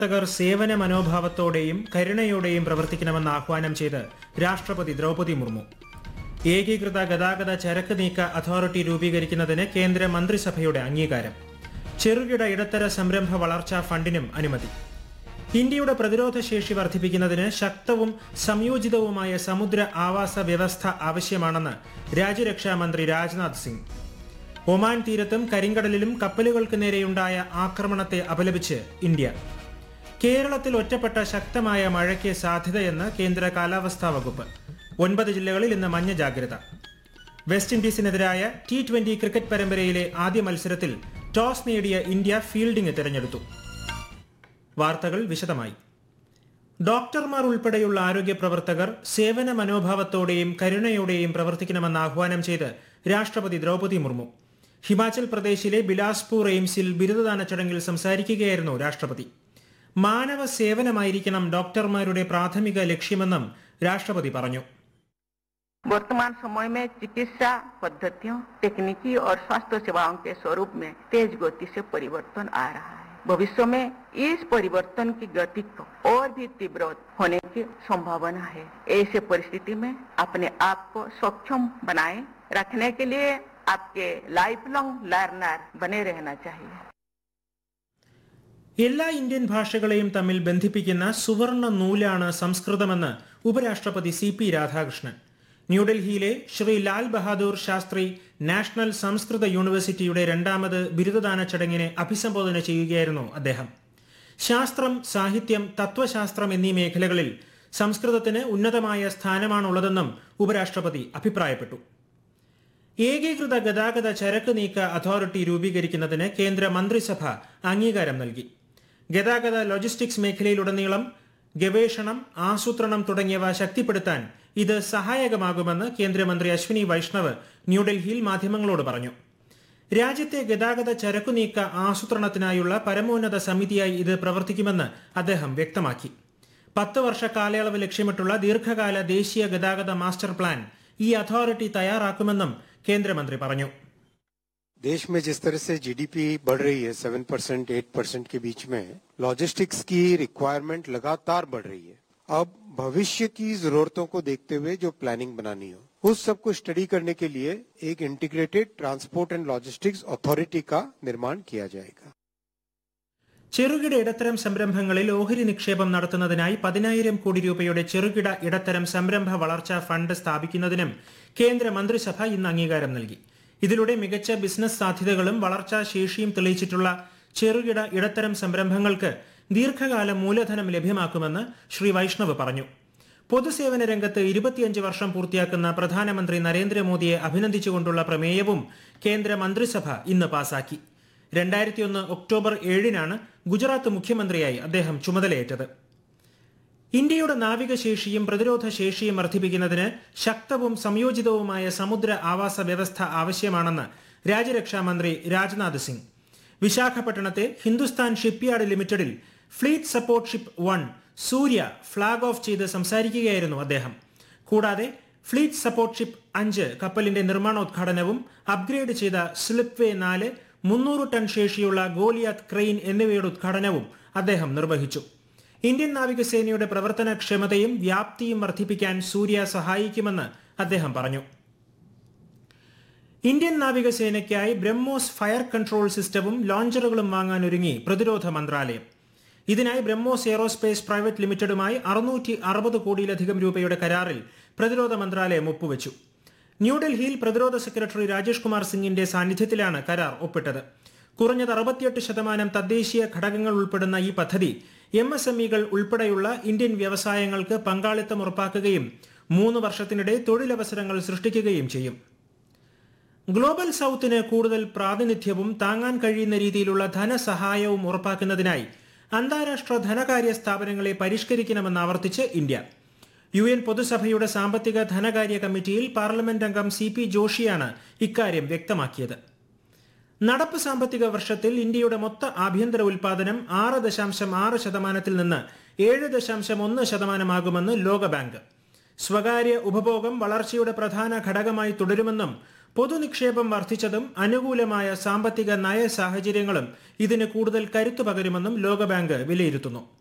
പ്രവർത്തകർ സേവന മനോഭാവത്തോടെയും കരുണയോടെയും പ്രവർത്തിക്കണമെന്ന് ആഹ്വാനം ചെയ്ത് രാഷ്ട്രപതി ദ്രൗപദി മുർമു ഏകീകൃത ഗതാഗത ചരക്ക് നീക്ക അതോറിറ്റി രൂപീകരിക്കുന്നതിന് കേന്ദ്ര മന്ത്രിസഭയുടെ അംഗീകാരം ചെറുകിട ഇടത്തര സംരംഭ വളർച്ചാ ഫണ്ടിനും അനുമതി ഇന്ത്യയുടെ പ്രതിരോധ ശേഷി വർദ്ധിപ്പിക്കുന്നതിന് ശക്തവും സംയോജിതവുമായ സമുദ്ര ആവാസ വ്യവസ്ഥ ആവശ്യമാണെന്ന് രാജ്യരക്ഷാ മന്ത്രി രാജ്നാഥ് സിംഗ് ഒമാൻ തീരത്തും കരിങ്കടലിലും കപ്പലുകൾക്ക് നേരെയുണ്ടായ ആക്രമണത്തെ അപലപിച്ച് ഇന്ത്യ കേരളത്തിൽ ഒറ്റപ്പെട്ട ശക്തമായ മഴയ്ക്ക് സാധ്യതയെന്ന് കേന്ദ്ര കാലാവസ്ഥാ വകുപ്പ് ഒൻപത് ജില്ലകളിൽ ഇന്ന് മഞ്ഞ ജാഗ്രത വെസ്റ്റ് ഇൻഡീസിനെതിരായ ടി ട്വന്റി ക്രിക്കറ്റ് പരമ്പരയിലെ ആദ്യ മത്സരത്തിൽ ടോസ് നേടിയ ഇന്ത്യ ഫീൽഡിംഗ് തിരഞ്ഞെടുത്തു വാർത്തകൾ വിശദമായി ഡോക്ടർമാർ ഉൾപ്പെടെയുള്ള ആരോഗ്യ പ്രവർത്തകർ സേവന മനോഭാവത്തോടെയും കരുണയോടെയും പ്രവർത്തിക്കണമെന്ന് ആഹ്വാനം ചെയ്ത് രാഷ്ട്രപതി ദ്രൗപദി മുർമു ഹിമാചൽ പ്രദേശിലെ ബിലാസ്പൂർ എയിംസിൽ ബിരുദദാന ചടങ്ങിൽ സംസാരിക്കുകയായിരുന്നു രാഷ്ട്രപതി മാനവ സേവനമായിരിക്കണം ഡോക്ടർമാരുടെ പ്രാഥമിക ലക്ഷ്യമെന്നും രാഷ്ട്രപതി പറഞ്ഞു वर्तमान समय में चिकित्सा पद्धतियों तकनीकी और स्वास्थ्य सेवाओं के स्वरूप में तेज गति से परिवर्तन आ रहा है भविष्य में इस परिवर्तन की गति को और भी तीव्र होने की संभावना है ऐसे परिस्थिति में अपने आप को सक्षम बनाए रखने के लिए आपके लाइफ लॉन्ग लर्नर बने रहना चाहिए എല്ലാ ഇന്ത്യൻ ഭാഷകളെയും തമ്മിൽ ബന്ധിപ്പിക്കുന്ന സുവർണ നൂലാണ് സംസ്കൃതമെന്ന് ഉപരാഷ്ട്രപതി സി പി രാധാകൃഷ്ണൻ ന്യൂഡൽഹിയിലെ ശ്രീ ലാൽ ബഹാദൂർ ശാസ്ത്രി നാഷണൽ സംസ്കൃത യൂണിവേഴ്സിറ്റിയുടെ രണ്ടാമത് ബിരുദദാന ചടങ്ങിനെ അഭിസംബോധന ചെയ്യുകയായിരുന്നു അദ്ദേഹം ശാസ്ത്രം സാഹിത്യം തത്വശാസ്ത്രം എന്നീ മേഖലകളിൽ സംസ്കൃതത്തിന് ഉന്നതമായ സ്ഥാനമാണുള്ളതെന്നും ഉപരാഷ്ട്രപതി അഭിപ്രായപ്പെട്ടു ഏകീകൃത ഗതാഗത ചരക്ക് നീക്ക അതോറിറ്റി രൂപീകരിക്കുന്നതിന് കേന്ദ്ര മന്ത്രിസഭ അംഗീകാരം നൽകി ഗതാഗത ലോജിസ്റ്റിക്സ് മേഖലയിലുടനീളം ഗവേഷണം ആസൂത്രണം തുടങ്ങിയവ ശക്തിപ്പെടുത്താൻ ഇത് സഹായകമാകുമെന്ന് കേന്ദ്രമന്ത്രി അശ്വിനി വൈഷ്ണവ് ന്യൂഡൽഹിയിൽ മാധ്യമങ്ങളോട് പറഞ്ഞു രാജ്യത്തെ ഗതാഗത ചരക്കു നീക്ക ആസൂത്രണത്തിനായുള്ള പരമോന്നത സമിതിയായി ഇത് പ്രവർത്തിക്കുമെന്ന് അദ്ദേഹം വ്യക്തമാക്കി പത്ത് വർഷ കാലയളവ് ലക്ഷ്യമിട്ടുള്ള ദീർഘകാല ദേശീയ ഗതാഗത മാസ്റ്റർ പ്ലാൻ ഈ അതോറിറ്റി തയ്യാറാക്കുമെന്നും കേന്ദ്രമന്ത്രി പറഞ്ഞു देश में जिस तरह से जीडीपी बढ़ रही है सेवन परसेंट एट परसेंट के बीच में लॉजिस्टिक्स की रिक्वायरमेंट लगातार बढ़ रही है अब भविष्य की जरूरतों को देखते हुए जो प्लानिंग बनानी हो उस सब को स्टडी करने के लिए एक integrated transport and logistics authority का निर्माण किया जाएगा ചെറുകിട ഇടത്തരം സംരംഭങ്ങളിൽ ഓഹരി നിക്ഷേപം നടത്തുന്നതിനായി പതിനായിരം കോടി രൂപയുടെ ചെറുകിട ഇടത്തരം സംരംഭ വളർച്ചാ ഫണ്ട് സ്ഥാപിക്കുന്നതിനും കേന്ദ്ര മന്ത്രിസഭ ഇന്ന് അംഗീകാരം നൽകി ഇതിലൂടെ മികച്ച ബിസിനസ് സാധ്യതകളും വളർച്ചാ ശേഷിയും തെളിയിച്ചിട്ടുള്ള ചെറുകിട ഇടത്തരം സംരംഭങ്ങൾക്ക് ദീർഘകാല മൂലധനം ലഭ്യമാക്കുമെന്ന് ശ്രീ വൈഷ്ണവ് പറഞ്ഞു പൊതുസേവന രംഗത്ത് ഇരുപത്തിയഞ്ച് വർഷം പൂർത്തിയാക്കുന്ന പ്രധാനമന്ത്രി നരേന്ദ്രമോദിയെ അഭിനന്ദിച്ചുകൊണ്ടുള്ള പ്രമേയവും കേന്ദ്ര മന്ത്രിസഭ ഇന്ന് പാസാക്കി രണ്ടായിരത്തിയൊന്ന് ഒക്ടോബർ ഏഴിനാണ് ഗുജറാത്ത് മുഖ്യമന്ത്രിയായി അദ്ദേഹം ചുമതലയേറ്റത് ഇന്ത്യയുടെ നാവികശേഷിയും പ്രതിരോധ ശേഷിയും വർദ്ധിപ്പിക്കുന്നതിന് ശക്തവും സംയോജിതവുമായ സമുദ്ര ആവാസ വ്യവസ്ഥ ആവശ്യമാണെന്ന് രാജ്യരക്ഷാ മന്ത്രി രാജ്നാഥ് സിംഗ് വിശാഖപട്ടണത്തെ ഹിന്ദുസ്ഥാൻ ഷിപ്പ്യാർഡ് ലിമിറ്റഡിൽ fleet support ship one Surya flag off ചെയ്ത് സംസാരിക്കുകയായിരുന്നു അദ്ദേഹം കൂടാതെ ഫ്ലീറ്റ് സപ്പോർട്ട് ഷിപ്പ് അഞ്ച് കപ്പലിന്റെ നിർമ്മാണോദ്ഘാടനവും അപ്ഗ്രേഡ് ചെയ്ത സ്ലിപ്വേ നാല് മുന്നൂറ് ടൺ ശേഷിയുള്ള ഗോലിയാത്ത് ക്രെയിൻ എന്നിവയുടെ ഉദ്ഘാടനവും അദ്ദേഹം നിർവഹിച്ചു ഇന്ത്യൻ നാവികസേനയുടെ പ്രവർത്തനക്ഷമതയും വ്യാപ്തിയും വർദ്ധിപ്പിക്കാൻ സൂര്യ സഹായിക്കുമെന്ന് അദ്ദേഹം പറഞ്ഞു ഇന്ത്യൻ നാവികസേനയ്ക്കായി ബ്രഹ്മോസ് ഫയർ കൺട്രോൾ സിസ്റ്റവും ലോഞ്ചറുകളും വാങ്ങാൻ ഒരുങ്ങി പ്രതിരോധ മന്ത്രാലയം ഇതിനായി ബ്രഹ്മോസ് എയറോസ്പേസ് പ്രൈവറ്റ് ലിമിറ്റഡുമായി അറുന്നൂറ്റി അറുപത് കോടിയിലധികം രൂപയുടെ കരാറിൽ പ്രതിരോധ മന്ത്രാലയം ഒപ്പുവച്ചു ന്യൂഡൽഹിയിൽ പ്രതിരോധ സെക്രട്ടറി രാജേഷ് കുമാർ സിംഗിന്റെ സാന്നിധ്യത്തിലാണ് കരാർ ഒപ്പിട്ടത് കുറഞ്ഞത് അറുപത്തിയെട്ട് ശതമാനം തദ്ദേശീയ ഘടകങ്ങൾ ഉൾപ്പെടുന്ന ഈ പദ്ധതി എം എസ് എം ഇകൾ ഉൾപ്പെടെയുള്ള ഇന്ത്യൻ വ്യവസായങ്ങൾക്ക് പങ്കാളിത്തം ഉറപ്പാക്കുകയും മൂന്ന് വർഷത്തിനിടെ തൊഴിലവസരങ്ങൾ സൃഷ്ടിക്കുകയും ചെയ്യും ഗ്ലോബൽ സൗത്തിന് കൂടുതൽ പ്രാതിനിധ്യവും താങ്ങാൻ കഴിയുന്ന രീതിയിലുള്ള ധനസഹായവും ഉറപ്പാക്കുന്നതിനായി അന്താരാഷ്ട്ര ധനകാര്യ സ്ഥാപനങ്ങളെ പരിഷ്കരിക്കണമെന്ന് ആവർത്തിച്ച് ഇന്ത്യ യു എൻ പൊതുസഭയുടെ സാമ്പത്തിക ധനകാര്യ കമ്മിറ്റിയിൽ പാർലമെന്റ് അംഗം സി പി ജോഷിയാണ് ഇക്കാര്യം വ്യക്തമാക്കിയത് നടപ്പ് സാമ്പത്തിക വർഷത്തിൽ ഇന്ത്യയുടെ മൊത്ത ആഭ്യന്തര ഉൽപാദനം ആറ് ദശാംശം ആറ് ശതമാനത്തിൽ നിന്ന് ഏഴ് ദശാംശം ഒന്ന് ശതമാനമാകുമെന്ന് ലോകബാങ്ക് സ്വകാര്യ ഉപഭോഗം വളർച്ചയുടെ പ്രധാന ഘടകമായി തുടരുമെന്നും പൊതുനിക്ഷേപം വർദ്ധിച്ചതും അനുകൂലമായ സാമ്പത്തിക നയ സാഹചര്യങ്ങളും ഇതിന് കൂടുതൽ കരുത്തു പകരുമെന്നും ലോകബാങ്ക് വിലയിരുത്തുന്നു